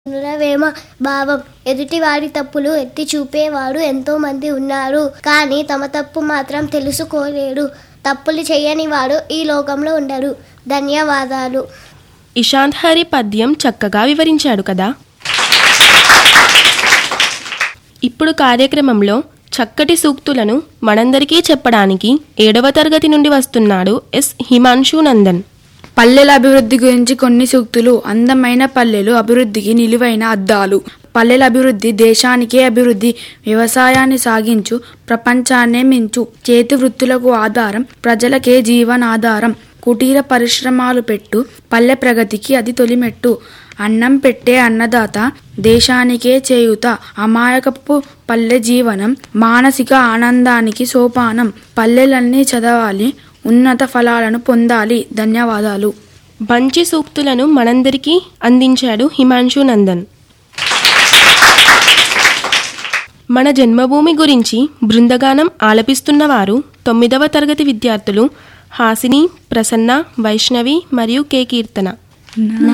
నురవేమ భావం ఎదుటివాడి తప్పులు ఎత్తి చూపేవాడు ఎంతో మంది ఉన్నారు కానీ తమ తప్పు మాత్రం తెలుసుకోలేడు తప్పులు చేయని వాడు ఈ లోకంలో ఉండడు ధన్యవాదాలు ఇషాంత్ హరి పద్యం చక్కగా వివరించాడు కదా ఇప్పుడు కార్యక్రమంలో చక్కటి సూక్తులను మనందరికీ చెప్పడానికి ఏడవ తరగతి నుండి వస్తున్నాడు ఎస్ హిమాంశు నందన్ పల్లెల అభివృద్ధి గురించి కొన్ని సూక్తులు అందమైన పల్లెలు అభివృద్ధికి నిలువైన అద్దాలు పల్లెల అభివృద్ధి దేశానికే అభివృద్ధి వ్యవసాయాన్ని సాగించు ప్రపంచాన్నే మించు చేతి వృత్తులకు ఆధారం ప్రజలకే జీవనాధారం కుటీర పరిశ్రమలు పెట్టు పల్లె ప్రగతికి అది తొలిమెట్టు అన్నం పెట్టే అన్నదాత దేశానికే చేయుత అమాయకపు పల్లె జీవనం మానసిక ఆనందానికి సోపానం పల్లెలన్నీ చదవాలి ఉన్నత ఫలాలను పొందాలి ధన్యవాదాలు మంచి సూక్తులను మనందరికీ అందించాడు హిమాంశు నందన్ మన జన్మభూమి గురించి బృందగానం ఆలపిస్తున్నవారు తొమ్మిదవ తరగతి విద్యార్థులు హాసిని ప్రసన్న వైష్ణవి మరియు కే కీర్తన